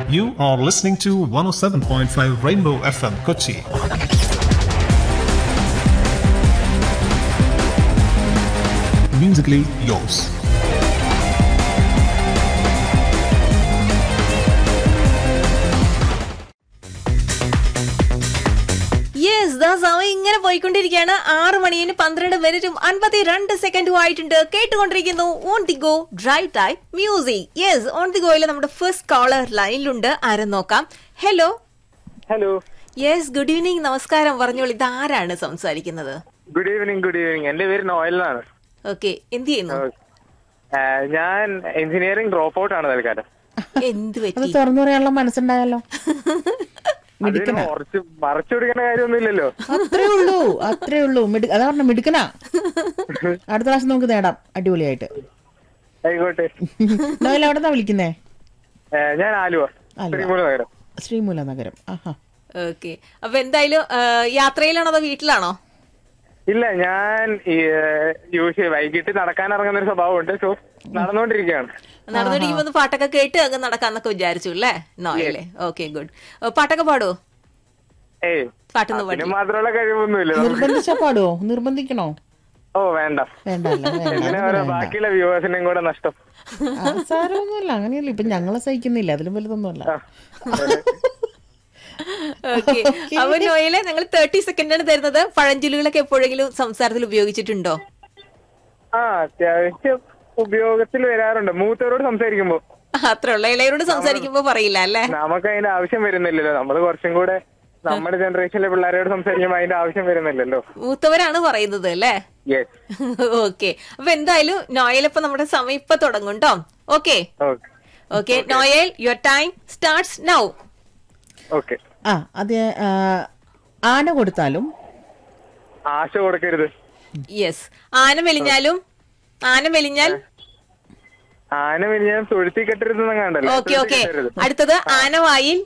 You are listening to 107.5 Rainbow FM Kochi. Musically yours. Yes ദാ സമയം ഇങ്ങനെ പോയിക്കൊണ്ടിരിക്കുകയാണ് ആറ് മണിന് പന്ത്രണ്ട് മിനിറ്റും അൻപത്തി രണ്ട് സെക്കൻഡും ആയിട്ടുണ്ട് കേട്ടുകൊണ്ടിരിക്കുന്നു on the go drive time music yes on the ഗോയിൽ നമ്മുടെ ഫസ്റ്റ് കോളർ ലൈനിലുണ്ട് ആരും നോക്കാം hello hello yes good evening നമസ്കാരം പറഞ്ഞോളൂ ഇത് ആരാണ് സംസാരിക്കുന്നത് ഗുഡ് ഈവനിങ് ഗുഡ് ഈവനിങ് എന്റെ പേര് നോയൽ എന്നാണ് ഓക്കെ എന്ത് ചെയ്യുന്നു ആ, ഞാൻ എഞ്ചിനീയറിംഗ് ഡ്രോപ്പ് ഔട്ട് ആണ് തൽക്കാലം എന്ത് അത് പറ്റി തുറന്നു പറയാനുള്ള മനസ്സുണ്ടായല്ലോ അതിന് മറച്ച് മറച്ചു കൊടുക്കേണ്ട കാര്യമൊന്നും ഇല്ലല്ലോ അത്രേ ഉള്ളൂ അത്രേ ഉള്ളൂ മിടു അതാ പറഞ്ഞ മിടുക്കനാ അടുത്ത പ്രാവശ്യം നമുക്ക് നേടാം അടിപൊളിയായിട്ട് ആയിക്കോട്ടെ നോയൽ എവിടെന്നാ വിളിക്കുന്നേ ആ, ഞാൻ ആലുവ ആലുവ. ശ്രീമൂല നഗരം ശ്രീമൂല നഗരം ആഹാ ഓക്കെ അപ്പൊ എന്തായാലും ആ, യാത്രയിലാണോ അതോ വീട്ടിലാണോ ഇല്ല ഞാൻ യൂഷ്വലി വൈകിട്ട് നടക്കാൻ ഇറങ്ങുന്ന ഒരു സ്വഭാവമുണ്ട് സോ നടന്നുകൊണ്ടിരിക്കുകയാണ് നടന്നിരിക്കുമ്പോ ഒന്ന് പാട്ടൊക്കെ കേട്ട് അങ്ങ് നടക്കാന്നൊക്കെ വിചാരിച്ചു അല്ലേ നോയല്ലേ ഓക്കെ ഗുഡ് പാട്ടൊക്കെ പാടുവോ ഏയ് പാട്ടൊന്ന് അതിന് പാടി മാത്രമുള്ള കഴിവൊന്നുമില്ല നമുക്ക്. നിർബന്ധിച്ചാ പാടുവോ നിർബന്ധിക്കണോ ഓ വേണ്ട വേണ്ടല്ല വേണ്ട എന്തിനാ അത് പറയാ വേണ്ട ബാക്കിയുള്ള വ്യൂവേഴ്സിനെയും കൂടെ നഷ്ടം ആ, സാരമൊന്നുമില്ല അങ്ങനെയല്ല ഇപ്പൊ ഞങ്ങളെ സഹിക്കുന്നില്ല അതിലും വലുതൊന്നുമല്ല ഓക്കെ അപ്പൊ നോയിലെ ഞങ്ങൾ തേർട്ടി സെക്കൻഡ് ആണ് തരുന്നത് പഴഞ്ചൊല്ലുകളൊക്കെ എപ്പോഴെങ്കിലും സംസാരത്തിൽ ഉപയോഗിച്ചിട്ടുണ്ടോ ആ അത്യാവശ്യം ഉപയോഗത്തിൽ വരാറുണ്ട് മൂത്തവരോട് സംസാരിക്കുമ്പോ അത്ര ഉള്ള ഇളയരോട് സംസാരിക്കുമ്പോ പറയില്ല അല്ലേ നമുക്ക് അതിന്റെ ആവശ്യം വരുന്നില്ലല്ലോ നമ്മൾ കുറച്ചും കൂടെ നമ്മുടെ ജനറേഷനിലെ പിള്ളേരോട് സംസാരിക്കുമ്പോൾ അതിന്റെ ആവശ്യം വരുന്നില്ലല്ലോ മൂത്തവരാണ് പറയുന്നത് അല്ലേ യെസ് ഓക്കെ അപ്പൊ എന്തായാലും നോയൽ ഇപ്പൊ നമ്മുടെ സമയം ഇപ്പൊ തുടങ്ങും കേട്ടോ okay okay okay Noel your time starts now okay ആ അത് ആ, ആന കൊടുത്താലും ആശ കൊടുക്കരുത് യെസ് ആന മെലിഞ്ഞാലും ആന മെലിഞ്ഞാൽ ആന പിന്നെ ഞാൻ തൊഴുത്തി കെട്ടരുതെന്നും കണ്ടല്ലോ ഓക്കെ ഓക്കെ അടുത്തത് ആനവായിൽ